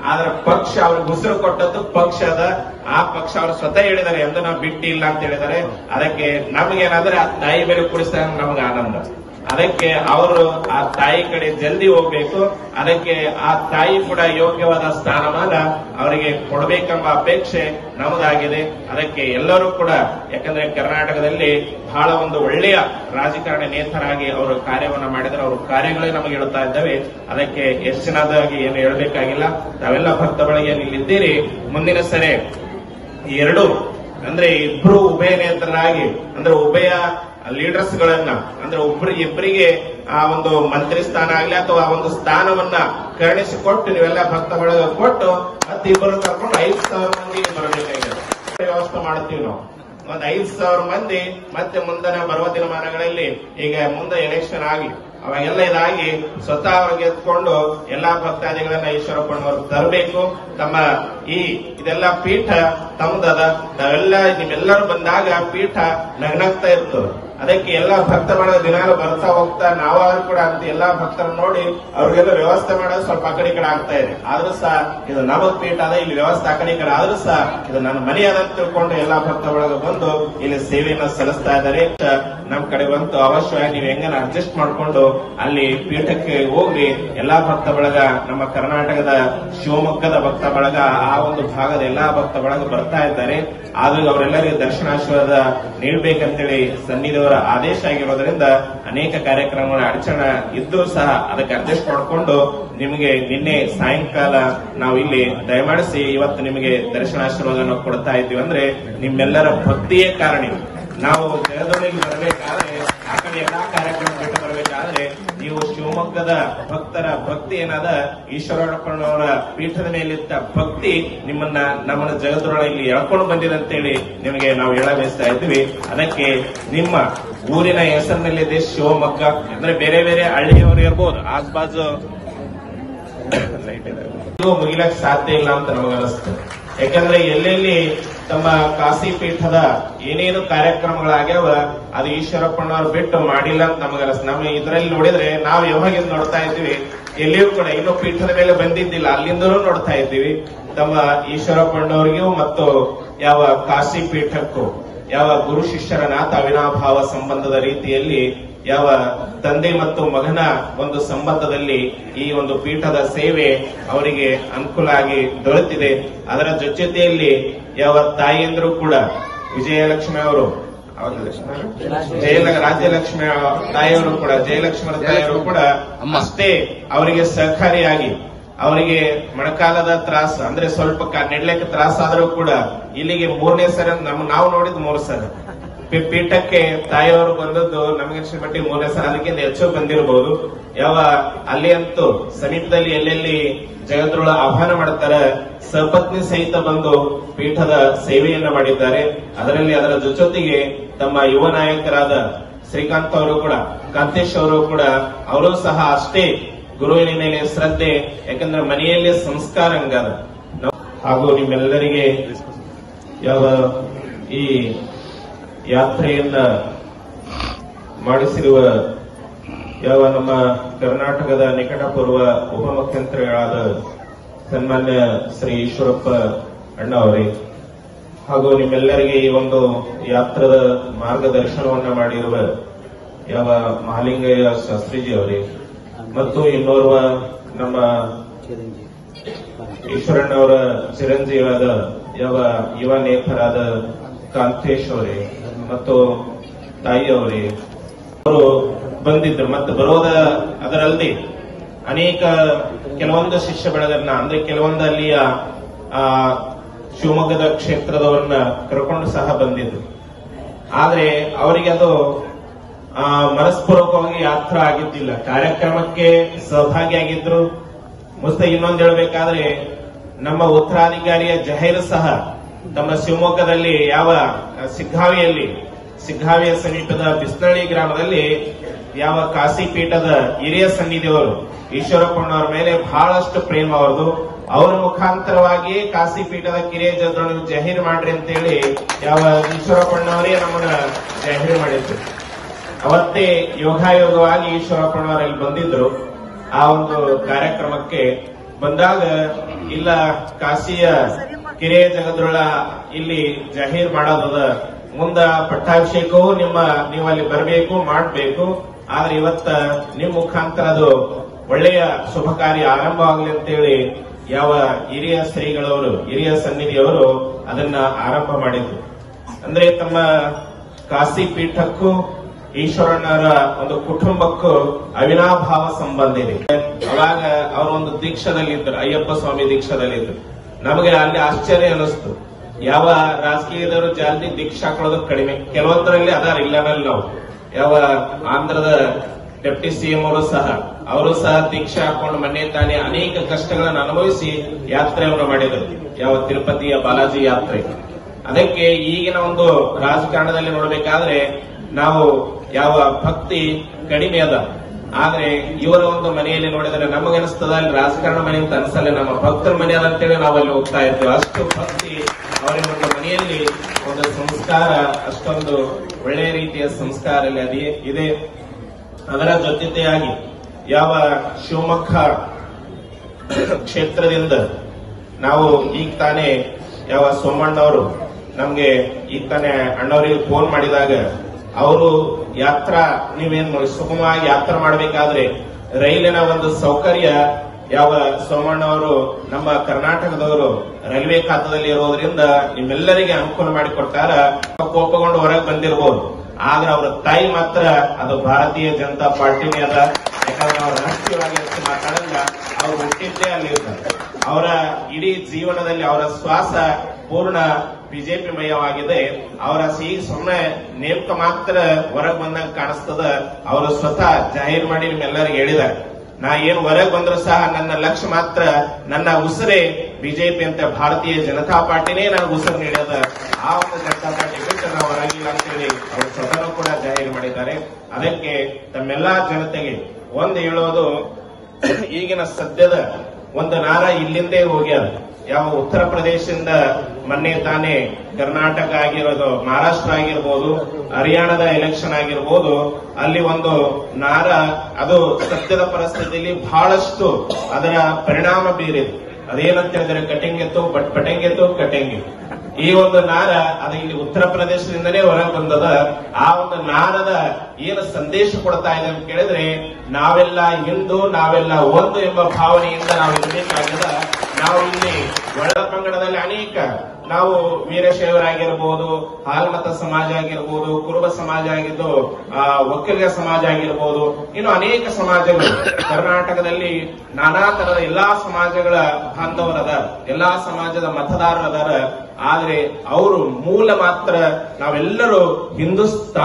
ಆದ್ರೆ ಪಕ್ಷ ಅವ್ರಿಗೆ ಉಸಿರು ಕೊಟ್ಟದ್ದು ಪಕ್ಷದ ಆ ಪಕ್ಷ ಅವ್ರು ಸ್ವತಃ ಹೇಳಿದ್ದಾರೆ ಎಂದು ನಾವು ಬಿಟ್ಟಿಲ್ಲ ಅಂತ ಹೇಳಿದ್ದಾರೆ ಅದಕ್ಕೆ ನಮ್ಗೇನಾದ್ರೆ ಆ ತಾಯಿ ಬೇರೆ ಕುಡಿಸಿದಾಗ ನಮ್ಗೆ ಆನಂದ ಅದಕ್ಕೆ ಅವರು ಆ ತಾಯಿ ಕಡೆ ಜಲ್ದಿ ಹೋಗ್ಬೇಕು ಅದಕ್ಕೆ ಆ ತಾಯಿ ಕೂಡ ಯೋಗ್ಯವಾದ ಸ್ಥಾನಮಾನ ಅವರಿಗೆ ಕೊಡಬೇಕೆಂಬ ಅಪೇಕ್ಷೆ ನಮ್ಮದಾಗಿದೆ ಅದಕ್ಕೆ ಎಲ್ಲರೂ ಕೂಡ ಯಾಕಂದ್ರೆ ಕರ್ನಾಟಕದಲ್ಲಿ ಬಹಳ ಒಂದು ಒಳ್ಳೆಯ ರಾಜಕಾರಣ ನೇತರಾಗಿ ಅವರು ಕಾರ್ಯವನ್ನ ಮಾಡಿದರೆ ಅವ್ರ ಕಾರ್ಯಗಳೇ ನಮಗೆ ಹೇಳ್ತಾ ಇದ್ದಾವೆ ಅದಕ್ಕೆ ಹೆಚ್ಚಿನದಾಗಿ ಏನು ಹೇಳಬೇಕಾಗಿಲ್ಲ ತಾವೆಲ್ಲ ಭಕ್ತ ಬಳಿಗೆ ಇಲ್ಲಿದ್ದೀರಿ ಮುಂದಿನ ಸರಿ ಈ ಎರಡು ಅಂದ್ರೆ ಇಬ್ರು ಉಭಯ ನೇತರಾಗಿ ಅಂದ್ರೆ ಉಭಯ ಲೀಡರ್ಸ್ ಗಳನ್ನ ಅಂದ್ರೆ ಒಬ್ರು ಇಬ್ಬರಿಗೆ ಆ ಒಂದು ಮಂತ್ರಿ ಸ್ಥಾನ ಆಗ್ಲಿ ಅಥವಾ ಒಂದು ಸ್ಥಾನವನ್ನ ಕರುಣಿಸಿಕೊಟ್ಟು ನೀವೆಲ್ಲ ಭಕ್ತ ಬಳಗ ಕೊಟ್ಟು ಮತ್ತೆ ಇಬ್ಬರು ಕರ್ಕೊಂಡು ಐದು ಸಾವಿರ ಮಂದಿ ಬರಬೇಕಾಗಿದೆ ವ್ಯವಸ್ಥೆ ಮಾಡ್ತೀವಿ ನಾವು ಒಂದ್ ಐದು ಸಾವಿರ ಮಂದಿ ಮತ್ತೆ ಮುಂದಿನ ಬರುವ ದಿನಮಾನಗಳಲ್ಲಿ ಈಗ ಮುಂದೆ ಎಲೆಕ್ಷನ್ ಆಗ್ಲಿ ಅವಾಗೆಲ್ಲ ಇದಾಗಿ ಸ್ವತಃ ಅವ್ರಿಗೆ ಎತ್ಕೊಂಡು ಎಲ್ಲಾ ಭಕ್ತಾದಿಗಳನ್ನ ಈಶ್ವರಪ್ಪನವರು ತರಬೇಕು ತಮ್ಮ ಈ ಇದೆಲ್ಲ ಪೀಠ ತಮ್ಮದದ ನಾವೆಲ್ಲ ನಿಮ್ಮೆಲ್ಲರೂ ಬಂದಾಗ ಪೀಠ ನಗ್ನಗ್ತಾ ಇರ್ತದೆ ಅದಕ್ಕೆ ಎಲ್ಲಾ ಭಕ್ತ ಮಾಡೋ ದಿನಾಲು ಬರ್ತಾ ಹೋಗ್ತಾ ನಾವಾದ್ರೂ ಕೂಡ ಅಂತ ಎಲ್ಲಾ ಭಕ್ತರನ್ನ ನೋಡಿ ಅವ್ರಿಗೆಲ್ಲ ವ್ಯವಸ್ಥೆ ಮಾಡೋದು ಸ್ವಲ್ಪ ಆ ಕಡೆ ಈ ಕಡೆ ಆಗ್ತಾ ಇದೆ ಆದ್ರೂ ಸಹ ಇದು ನಮಗ್ ಪೀಠ ಅದ ಇಲ್ಲಿ ವ್ಯವಸ್ಥೆ ಆ ಕಡೆ ಈ ಕಡೆ ಆದ್ರೂ ಸಹ ಇದು ನನ್ನ ಮನೆ ಅದ ಅಂತ ತಿಳ್ಕೊಂಡು ಎಲ್ಲಾ ಭಕ್ತ ಒಳಗೆ ಬಂದು ಇಲ್ಲಿ ಸೇವೆಯನ್ನ ಸಲ್ಲಿಸ್ತಾ ಇದ್ದಾರೆ ನಮ್ ಕಡೆ ಬಂತು ಅವಶ್ಯವಾಗಿ ನೀವು ಹೆಂಗನ ಅಡ್ಜಸ್ಟ್ ಮಾಡ್ಕೊಂಡು ಅಲ್ಲಿ ಪೀಠಕ್ಕೆ ಹೋಗಿ ಎಲ್ಲಾ ಭಕ್ತ ಬಳಗ ನಮ್ಮ ಕರ್ನಾಟಕದ ಶಿವಮೊಗ್ಗದ ಭಕ್ತ ಬಳಗ ಆ ಒಂದು ಭಾಗದ ಎಲ್ಲಾ ಭಕ್ತ ಬಳಗ ಬರ್ತಾ ಇದ್ದಾರೆ ಆದ್ರೂ ಅವರೆಲ್ಲರಿಗೂ ದರ್ಶನಾಶೀರ್ವಾದ ನೀಡಬೇಕಂತೇಳಿ ಸನ್ನಿಧಿಯವರ ಆದೇಶ ಆಗಿರೋದ್ರಿಂದ ಅನೇಕ ಕಾರ್ಯಕ್ರಮಗಳ ಅಡಚಣೆ ಇದ್ರೂ ಸಹ ಅದಕ್ಕೆ ಅಡ್ಜಸ್ಟ್ ಮಾಡಿಕೊಂಡು ನಿಮಗೆ ನಿನ್ನೆ ಸಾಯಂಕಾಲ ನಾವು ಇಲ್ಲಿ ದಯಮಾಡಿಸಿ ಇವತ್ತು ನಿಮಗೆ ದರ್ಶನಾಶೀರ್ವಾದವನ್ನು ಕೊಡ್ತಾ ಇದ್ದೀವಿ ಅಂದ್ರೆ ನಿಮ್ಮೆಲ್ಲರ ಭಕ್ತಿಯೇ ಕಾರಣ ಇದು. ನಾವು ಜಗದೊಳಗೆ ಬರಬೇಕಾದ್ರೆ ಆ ಕಡೆ ಎಲ್ಲಾ ಕಾರ್ಯಕ್ರಮ ಬಿಟ್ಟು ಬರಬೇಕಾದ್ರೆ ನೀವು ಶಿವಮೊಗ್ಗದ ಭಕ್ತರ ಭಕ್ತಿ ಏನಾದ ಈಶ್ವರಪ್ಪನವರ ಪೀಠದ ಮೇಲಿದ್ದ ಭಕ್ತಿ ನಿಮ್ಮನ್ನ ನಮ್ಮನ್ನ ಜಗದೊಳಗೆ ಎಳ್ಕೊಂಡು ಬಂದಿದೆ ಅಂತೇಳಿ ನಿಮಗೆ ನಾವು ಹೇಳ ಬಯಸ್ತಾ ಇದ್ವಿ ಅದಕ್ಕೆ ನಿಮ್ಮ ಊರಿನ ಹೆಸರಿನಲ್ಲಿದೆ ಶಿವಮೊಗ್ಗ ಅಂದ್ರೆ ಬೇರೆ ಬೇರೆ ಹಳ್ಳಿಯವರು ಇರ್ಬೋದು ಆಸ್ಬಾಜು ಇದು ಮುಗಿಲಕ್ ಸಾಧ್ಯ ಇಲ್ಲ ಅಂತ ನಮಗೆ ಅನಿಸ್ತದೆ ಯಾಕಂದ್ರೆ ಎಲ್ಲೆಲ್ಲಿ ತಮ್ಮ ಕಾಶಿ ಪೀಠದ ಏನೇನು ಕಾರ್ಯಕ್ರಮಗಳಾಗ್ಯಾವ ಅದು ಈಶ್ವರಪ್ಪನವ್ರು ಬಿಟ್ಟು ಮಾಡಿಲ್ಲ ಅಂತ ನಮಗೆ ಅನಿಸ್ತದೆ ನಮ್ಮ ಇದರಲ್ಲಿ ನೋಡಿದ್ರೆ ನಾವು ಯಾವಾಗ ನೋಡ್ತಾ ಇದ್ದೀವಿ ಎಲ್ಲಿಯೂ ಕೂಡ ಇನ್ನು ಪೀಠದ ಮೇಲೆ ಬಂದಿದ್ದಿಲ್ಲ ಅಲ್ಲಿಂದಲೂ ನೋಡ್ತಾ ಇದ್ದೀವಿ ತಮ್ಮ ಈಶ್ವರಪ್ಪನವರಿಗೂ ಮತ್ತು ಯಾವ ಕಾಶಿ ಪೀಠಕ್ಕೂ ಯಾವ ಗುರು ಶಿಷ್ಯರ ನಾಥ ಅವಿನಾಭಾವ ಸಂಬಂಧದ ರೀತಿಯಲ್ಲಿ ಯಾವ ತಂದೆ ಮತ್ತು ಮಗನ ಒಂದು ಸಂಬಂಧದಲ್ಲಿ ಈ ಒಂದು ಪೀಠದ ಸೇವೆ ಅವರಿಗೆ ಅನುಕೂಲ ಆಗಿ ದೊರೆತಿದೆ ಅದರ ಜೊತೆಯಲ್ಲಿ ಯಾವ ತಾಯಿಯಂದ್ರು ಕೂಡ ವಿಜಯಲಕ್ಷ್ಮಿ ಅವರು ಹೌದಲ್ಲ ಲಕ್ಷ್ಮಿ ಅವರು? ಜಯಲ ರಾಜ್ಯಲಕ್ಷ್ಮಿ ತಾಯಿಯವರು ಕೂಡ ಜಯಲಕ್ಷ್ಮಿ ತಾಯಿಯವರು ಕೂಡ ಅಷ್ಟೇ ಅವರಿಗೆ ಸಹಕಾರಿಯಾಗಿ ಅವರಿಗೆ ಮೊಣಕಾಲದ ತ್ರಾಸ ಅಂದ್ರೆ ಸ್ವಲ್ಪ ಕ- ನೆಡ್ಲಿಕ್ಕೆ ತ್ರಾಸ ಆದ್ರೂ ಕೂಡ ಇಲ್ಲಿಗೆ ಮೂರನೇ ಸರಿ ನಮ್ ನಾವು ನೋಡಿದ್ ಮೂರು ಸರಿ ಪಿ- ಪೀಠಕ್ಕೆ ತಾಯಿಯವರು ಬಂದದ್ದು ನಮಗೆ ಮಟ್ಟಿಗೆ ಮೂರನೇ ಸಲ ಅದಕ್ಕಿಂತ ಹೆಚ್ಚು ಬಂದಿರಬಹುದು ಯಾವ ಅಲ್ಲಿ ಅಂತೂ ಸಮೀಪದಲ್ಲಿ ಎಲ್ಲೆಲ್ಲಿ ಜಗದ್ರೊಳ ಆಹ್ವಾನ ಮಾಡ್ತಾರೆ ಸಪತ್ನಿ ಸಹಿತ ಬಂದು ಪೀಠದ ಸೇವೆಯನ್ನ ಮಾಡಿದ್ದಾರೆ ಅದರಲ್ಲಿ ಅದರ ಜೊತೆಗೆ ತಮ್ಮ ಯುವ ನಾಯಕರಾದ ಶ್ರೀಕಾಂತ್ ಅವರು ಕೂಡ ಕಾಂತೇಶ್ ಅವರು ಕೂಡ ಅವರು ಸಹ ಅಷ್ಟೇ ಗುರುವಿನ ಮೇಲೆ ಶ್ರದ್ಧೆ ಯಾಕಂದ್ರೆ ಮನೆಯಲ್ಲಿ ಸಂಸ್ಕಾರ ಹಂಗಾದ ನಾವು- ಹಾಗೂ ನಿಮ್ಮೆಲ್ಲರಿಗೆ ಯಾವ ಈ ಯಾತ್ರೆಯನ್ನ ಮಾಡಿಸಿರುವ ಯಾವ ನಮ್ಮ ಕರ್ನಾಟಕದ ನಿಕಟಪೂರ್ವ ಉಪಮುಖ್ಯಮಂತ್ರಿಗಳಾದ ಸನ್ಮಾನ್ಯ ಶ್ರೀ ಈಶ್ವರಪ್ಪ ಅಣ್ಣ ಅವರೇ ಹಾಗೂ ನಿಮ್ಮೆಲ್ಲರಿಗೆ ಈ ಒಂದು ಯಾತ್ರದ ಮಾರ್ಗದರ್ಶನವನ್ನ ಮಾಡಿರುವ ಯಾವ ಮಹಾಲಿಂಗಯ್ಯ ಶಾಸ್ತ್ರೀಜಿ ಅವರೇ ಮತ್ತು ಇನ್ನೋರ್ವ ನಮ್ಮ ಈಶ್ವರಣ್ಣವರ ಚಿರಂಜೀವಾದ ಯಾವ ಯುವ ನೇತರಾದ ಕಾಂತೇಶ್ ಅವರೇ ಮತ್ತು ತಾಯಿ ಅವರೇ ಅವರು ಬಂದಿದ್ರು ಮತ್ತೆ ಬರೋದ ಅದರಲ್ಲದೆ ಅನೇಕ ಕೆಲವೊಂದು ಶಿಷ್ಯ ಬೆಳಗನ್ನ ಅಂದ್ರೆ ಕೆಲವೊಂದು ಅಲ್ಲಿಯ ಆ ಶಿವಮೊಗ್ಗದ ಕ್ಷೇತ್ರದವರನ್ನ ಕರ್ಕೊಂಡು ಸಹ ಬಂದಿದ್ರು ಆದ್ರೆ ಅವರಿಗೆ ಅದು ಆ ಮನಸ್ಪೂರ್ವಕವಾಗಿ ಯಾತ್ರ ಆಗಿದ್ದಿಲ್ಲ ಕಾರ್ಯಕ್ರಮಕ್ಕೆ ಸಹಭಾಗಿಯಾಗಿದ್ರು ಮುಸ್ತ ಇನ್ನೊಂದು ಹೇಳಬೇಕಾದ್ರೆ ನಮ್ಮ ಉತ್ತರಾಧಿಕಾರಿಯ ಜಹೀರ್ ಸಹ ತಮ್ಮ ಶಿವಮೊಗ್ಗದಲ್ಲಿ ಯಾವ ಸಿಗ್ಗಾವಿಯಲ್ಲಿ ಸಿಗ್ಗಾವಿಯ ಸಮೀಪದ ಬಿಸ್ನಳ್ಳಿ ಗ್ರಾಮದಲ್ಲಿ ಯಾವ ಕಾಶಿ ಪೀಠದ ಹಿರಿಯ ಸನ್ನಿಧಿಯವರು ಈಶ್ವರಪ್ಪನವರ ಮೇಲೆ ಬಹಳಷ್ಟು ಪ್ರೇಮ ಅವರದು ಅವರ ಮುಖಾಂತರವಾಗಿ ಕಾಶಿ ಪೀಠದ ಕಿರಿಯ ಜನ ಜಾಹೀರ್ ಮಾಡ್ರಿ ಅಂತೇಳಿ ಯಾವ ಈಶ್ವರಪ್ಪಣ್ಣವರೇ ನಮ್ಮನ್ನ ಜಾಹೀರ್ ಮಾಡಿದ್ರು ಅವತ್ತೇ ಯೋಗಾಯೋಗವಾಗಿ ಈಶ್ವರಪ್ಪನವರು ಇಲ್ಲಿ ಬಂದಿದ್ರು ಆ ಒಂದು ಕಾರ್ಯಕ್ರಮಕ್ಕೆ ಬಂದಾಗ ಇಲ್ಲ ಕಾಶಿಯ ಕಿರಿಯ ಜಗದ್ರೊಳ ಇಲ್ಲಿ ಜಾಹೀರ್ ಮಾಡೋದದ ಮುಂದ ಪಟ್ಟಾಭಿಷೇಕವು ನಿಮ್ಮ ನೀವು ಅಲ್ಲಿ ಬರಬೇಕು ಮಾಡಬೇಕು ಆದ್ರೆ ಇವತ್ತ ನಿಮ್ ಮುಖಾಂತರ ಅದು ಒಳ್ಳೆಯ ಶುಭ ಕಾರ್ಯ ಆರಂಭವಾಗಲಿ ಅಂತೇಳಿ ಯಾವ ಹಿರಿಯ ಶ್ರೀಗಳವರು ಹಿರಿಯ ಸನ್ನಿಧಿಯವರು ಅದನ್ನ ಆರಂಭ ಮಾಡಿದ್ರು ಅಂದ್ರೆ ತಮ್ಮ ಕಾಶಿ ಪೀಠಕ್ಕೂ ಈಶ್ವರಣ್ಣರ ಒಂದು ಕುಟುಂಬಕ್ಕೂ ಅವಿನಾಭಾವ ಸಂಬಂಧ ಇದೆ ಅವಾಗ ಅವರೊಂದು ದೀಕ್ಷದಲ್ಲಿ ಇದ್ರು ಅಯ್ಯಪ್ಪ ಸ್ವಾಮಿ ದೀಕ್ಷದಲ್ಲಿ ನಮಗೆ ಅಲ್ಲಿ ಆಶ್ಚರ್ಯ ಅನಿಸ್ತು ಯಾವ ರಾಜಕೀಯದವರು ಜಲ್ದಿ ದೀಕ್ಷಾ ಹಾಕೊಳ್ಳೋದು ಕಡಿಮೆ ಕೆಲವೊಂದರಲ್ಲಿ ಅದಾರ ಇಲ್ಲವಲ್ಲ ನಾವು ಯಾವ ಆಂಧ್ರದ ಡೆಪ್ಟಿ ಸಿಎಂ ಅವರು ಸಹ ಅವರು ಸಹ ದೀಕ್ಷೆ ಹಾಕೊಂಡು ಮನೆ ತಾನೇ ಅನೇಕ ಕಷ್ಟಗಳನ್ನು ಅನುಭವಿಸಿ ಯಾತ್ರೆಯನ್ನು ಮಾಡಿದರು ಯಾವ ತಿರುಪತಿಯ ಬಾಲಾಜಿ ಯಾತ್ರೆ ಅದಕ್ಕೆ ಈಗಿನ ಒಂದು ರಾಜಕಾರಣದಲ್ಲಿ ನೋಡಬೇಕಾದ್ರೆ ನಾವು ಯಾವ ಭಕ್ತಿ ಕಡಿಮೆ ಅದ ಆದ್ರೆ ಇವರ ಒಂದು ಮನೆಯಲ್ಲಿ ನೋಡಿದರೆ ನಮಗನಿಸ್ತದ ಅಲ್ಲಿ ರಾಜಕಾರಣ ಮನೆ ಅಂತ ಅನ್ಸಲ್ಲ ನಮ್ಮ ಭಕ್ತರ ಮನೆ ಅದ ಅಂತೇಳಿ ನಾವು ಅಲ್ಲಿ ಹೋಗ್ತಾ ಇರ್ತೀವಿ ಅಷ್ಟು ಭಕ್ತಿ ಅವರ ಒಂದು ಮನೆಯಲ್ಲಿ ಒಂದು ಸಂಸ್ಕಾರ ಅಷ್ಟೊಂದು ಒಳ್ಳೆಯ ರೀತಿಯ ಸಂಸ್ಕಾರ ಅಲ್ಲಿ ಅದೇ ಇದೆ ಅದರ ಜೊತೆಯಾಗಿ ಯಾವ ಶಿವಮೊಗ್ಗ ಕ್ಷೇತ್ರದಿಂದ ನಾವು ಈಗ ತಾನೇ ಯಾವ ಸೋಮಣ್ಣವರು ನಮ್ಗೆ ಈಗ ತಾನೇ ಅಣ್ಣವರಿಗೆ ಫೋನ್ ಮಾಡಿದಾಗ ಅವರು ಯಾತ್ರಾ ನೀವೇನ್ ಮಾಡಿ ಸುಗಮವಾಗಿ ಯಾತ್ರೆ ಮಾಡಬೇಕಾದ್ರೆ ರೈಲಿನ ಒಂದು ಸೌಕರ್ಯ ಯಾವ ಸೋಮಣ್ಣವರು ನಮ್ಮ ಕರ್ನಾಟಕದವರು ರೈಲ್ವೆ ಖಾತಾದಲ್ಲಿ ಇರೋದ್ರಿಂದ ನಿಮ್ಮೆಲ್ಲರಿಗೆ ಅನುಕೂಲ ಮಾಡಿಕೊಡ್ತಾರ ಕೋಪಗೊಂಡು ಹೊರಗೆ ಬಂದಿರಬಹುದು ಆದ್ರೆ ಅವರ ತಾಯಿ ಮಾತ್ರ ಅದು ಭಾರತೀಯ ಜನತಾ ಪಾರ್ಟಿನೇ ಅದ ಯಾಕಂದ್ರೆ ಅವ್ರು ರಾಷ್ಟ್ರೀಯವಾಗಿ ಹೆಚ್ಚು ಮಾತಾಡಲ್ಲ ಅವ್ರು ಹುಟ್ಟಿದ್ದೇ ಅಲ್ಲಿ ಇರ್ತಾರೆ ಅವರ ಇಡೀ ಜೀವನದಲ್ಲಿ ಅವರ ಶ್ವಾಸ ಪೂರ್ಣ ಬಿಜೆಪಿ ಮಯವಾಗಿದೆ ಅವರ ಸಿಹಿ ಸುಮ್ಮನೆ ನೇಮಕ ಮಾತ್ರ ಹೊರಗೆ ಬಂದಂಗ ಕಾಣಿಸ್ತದ ಅವರು ಸ್ವತಃ ಜಾಹೀರ್ ಮಾಡಿ ನಿಮ್ಮೆಲ್ಲರಿಗೆ ಹೇಳಿದ್ದಾರೆ ನಾ ಏನ್ ಹೊರಗೆ ಬಂದ್ರು ಸಹ ನನ್ನ ಲಕ್ಷ್ಯ ಮಾತ್ರ ನನ್ನ ಉಸಿರೇ ಬಿಜೆಪಿ ಅಂತ ಭಾರತೀಯ ಜನತಾ ಪಾರ್ಟಿನೇ ನನಗೆ ಉಸಿರು ನೀಡದ ಆ ಒಂದು ಜನತಾ ಪಾರ್ಟಿ ಬಿಟ್ಟು ನಾವು ಹೊರಗಿಲ್ಲ ಅಂತೇಳಿ ಅವರು ಸ್ವತಃ ಕೂಡ ಜಾಹೀರು ಮಾಡಿದ್ದಾರೆ ಅದಕ್ಕೆ ತಮ್ಮೆಲ್ಲಾ ಜನತೆಗೆ ಒಂದು ಹೇಳೋದು ಈಗಿನ ಸದ್ಯದ ಒಂದು ನಾರ ಇಲ್ಲಿಂದೇ ಹೋಗ್ಯಾರ ಯಾವ ಉತ್ತರ ಪ್ರದೇಶದಿಂದ ಮೊನ್ನೆ ತಾನೇ ಕರ್ನಾಟಕ ಆಗಿರೋದು ಮಹಾರಾಷ್ಟ್ರ ಆಗಿರ್ಬೋದು ಹರಿಯಾಣದ ಎಲೆಕ್ಷನ್ ಆಗಿರ್ಬೋದು ಅಲ್ಲಿ ಒಂದು ನಾರ ಅದು ಸದ್ಯದ ಪರಿಸ್ಥಿತಿಯಲ್ಲಿ ಬಹಳಷ್ಟು ಅದರ ಪರಿಣಾಮ ಬೀರಿದೆ ಅದೇನಂತ ಹೇಳಿದ್ರೆ ಕಟಿಂಗ್ ಎತ್ತು ಬಟ್ ಪಟಂಗ್ ಎತ್ತು ಕಟಿಂಗ್ ಈ ಒಂದು ನಾರ ಅದು ಇಲ್ಲಿ ಉತ್ತರ ಪ್ರದೇಶದಿಂದಲೇ ಹೊರಗೆ ಬಂದದ ಆ ಒಂದು ನಾರದ ಏನು ಸಂದೇಶ ಕೊಡ್ತಾ ಇದೆ ಅಂತ ಕೇಳಿದ್ರೆ ನಾವೆಲ್ಲ ಹಿಂದೂ ನಾವೆಲ್ಲ ಒಂದು ಎಂಬ ಭಾವನೆಯಿಂದ ನಾವು ಇರಬೇಕಾಗದ ನಾವು ಇಲ್ಲಿ ಒಳ ಪಂಗಡದಲ್ಲಿ ಅನೇಕ ನಾವು ವೀರಶೈವರಾಗಿರ್ಬೋದು ಹಾಲ್ಮತ ಸಮಾಜ ಆಗಿರ್ಬೋದು ಕುರುಬ ಸಮಾಜ ಆಗಿದ್ದು ಆ, ಒಕ್ಕಲಿಗ ಸಮಾಜ ಆಗಿರ್ಬೋದು ಇನ್ನು ಅನೇಕ ಸಮಾಜಗಳು ಕರ್ನಾಟಕದಲ್ಲಿ ನಾನಾ ತರದ ಎಲ್ಲಾ ಸಮಾಜಗಳ ಬಾಂಧವರದ ಎಲ್ಲಾ ಸಮಾಜದ ಮತದಾರರದಾರ ಆದ್ರೆ ಅವರು ಮೂಲ ಮಾತ್ರ ನಾವೆಲ್ಲರೂ ಹಿಂದೂಸ್ತಾನ್